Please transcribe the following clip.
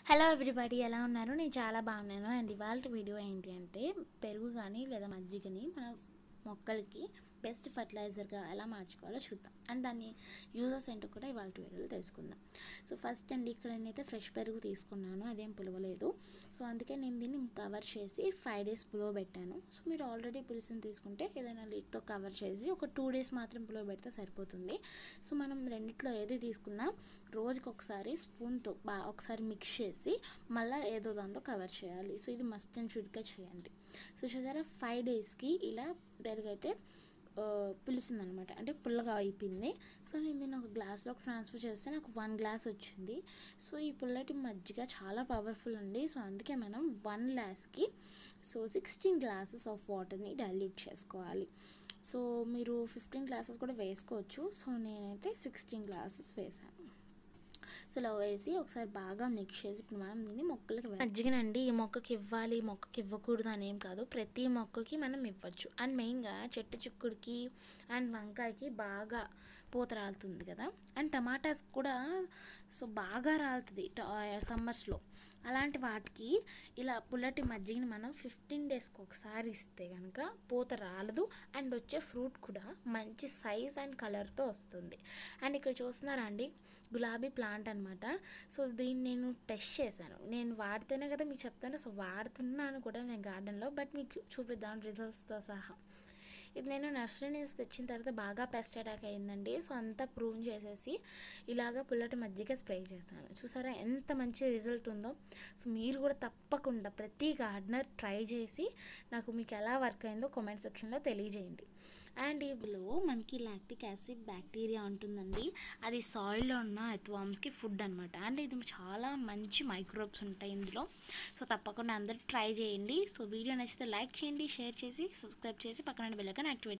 hello everybody ఎలా ఉన్నారు నేను చాలా బాగున్నాను అండ్ ఇవాళ వీడియో ఏంటి అంటే పెరుగు కానీ లేదా మజ్జిగని మన మొక్కలకి బెస్ట్ ఫర్టిలైజర్గా ఎలా మార్చుకోవాలో చూద్దాం అండ్ దాన్ని యూజర్స్ ఏంటో కూడా ఇవాళ వీడియోలో తెలుసుకుందాం సో ఫస్ట్ అండి ఇక్కడ నేనైతే ఫ్రెష్ పెరుగు తీసుకున్నాను అదేం పులవలేదు సో అందుకే నేను దీన్ని కవర్ చేసి ఫైవ్ డేస్ పులవ పెట్టాను సో మీరు ఆల్రెడీ పులుసుని తీసుకుంటే ఏదైనా లిడ్తో కవర్ చేసి ఒక టూ డేస్ మాత్రం పులవ పెడితే సరిపోతుంది సో మనం రెండిట్లో ఏది తీసుకున్నా రోజుకి ఒకసారి స్పూన్తో బాగా ఒకసారి మిక్స్ చేసి మళ్ళీ ఏదో దాంతో కవర్ చేయాలి సో ఇది మస్ట్ అండ్ షుడ్గా చేయండి సో చూసారా ఫైవ్ డేస్కి ఇలా పెరుగైతే పిలుస్తుందనమాట అంటే పుల్లగా అయిపోయింది సో నేను దీన్ని ఒక గ్లాస్లోకి ట్రాన్స్ఫర్ చేస్తే నాకు వన్ గ్లాస్ వచ్చింది సో ఈ పుల్లటి మజ్జిగ చాలా పవర్ఫుల్ అండి సో అందుకే మనం వన్ గ్లాస్కి సో సిక్స్టీన్ గ్లాసెస్ ఆఫ్ వాటర్ని డైల్యూట్ చేసుకోవాలి సో మీరు ఫిఫ్టీన్ గ్లాసెస్ కూడా వేసుకోవచ్చు సో నేనైతే సిక్స్టీన్ గ్లాసెస్ వేసాను సో ఇలా వేసి ఒకసారి బాగా మిక్స్ చేసి ఇప్పుడు మనం దీన్ని మొక్కలకి మజ్జిగనండి ఈ మొక్కకి ఇవ్వాలి ఈ మొక్కకి ఇవ్వకూడదు అని ఏం కాదు ప్రతి మొక్కకి మనం ఇవ్వచ్చు అండ్ మెయిన్గా చెట్టు చిక్కుడికి అండ్ వంకాయకి బాగా పూత రాలుతుంది కదా అండ్ టమాటాస్ కూడా సో బాగా రాలుతుంది సమ్మర్స్లో అలాంటి వాటికి ఇలా పుల్లటి మజ్జిగని మనం ఫిఫ్టీన్ డేస్కి ఒకసారి ఇస్తే కనుక పూత రాలదు అండ్ వచ్చే ఫ్రూట్ కూడా మంచి సైజ్ అండ్ కలర్తో వస్తుంది అండ్ ఇక్కడ చూస్తున్నారా అండి గులాబీ ప్లాంట్ అనమాట సో దీన్ని నేను టెస్ట్ చేశాను నేను వాడితేనే కదా మీకు చెప్తాను సో వాడుతున్నాను కూడా నేను గార్డెన్లో బట్ మీకు చూపిద్దాం రిజల్ట్స్తో సహా ఇది నేను నర్సరీ నుంచి తెచ్చిన తర్వాత బాగా పెస్ట్ అటాక్ అయిందండి సో అంతా ప్రూవ్ చేసేసి ఇలాగ పుల్లటి మజ్జిగ స్ప్రే చేశాను చూసారా ఎంత మంచి రిజల్ట్ ఉందో సో మీరు కూడా తప్పకుండా ప్రతి గార్డెనర్ ట్రై చేసి నాకు మీకు ఎలా వర్క్ అయిందో కామెంట్ సెక్షన్లో తెలియజేయండి అండ్ ఇందులో మనకి లాక్టిక్ యాసిడ్ బ్యాక్టీరియా ఉంటుందండి అది సాయిల్లో ఉన్న ఎత్వామ్స్కి ఫుడ్ అనమాట అండ్ ఇది చాలా మంచి మైక్రోబ్స్ ఉంటాయి ఇందులో సో తప్పకుండా అందరూ ట్రై చేయండి సో వీడియో నచ్చితే లైక్ చేయండి షేర్ చేసి సబ్స్క్రైబ్ చేసి పక్కన బెల్ ఐకాన్ యాక్టివేట్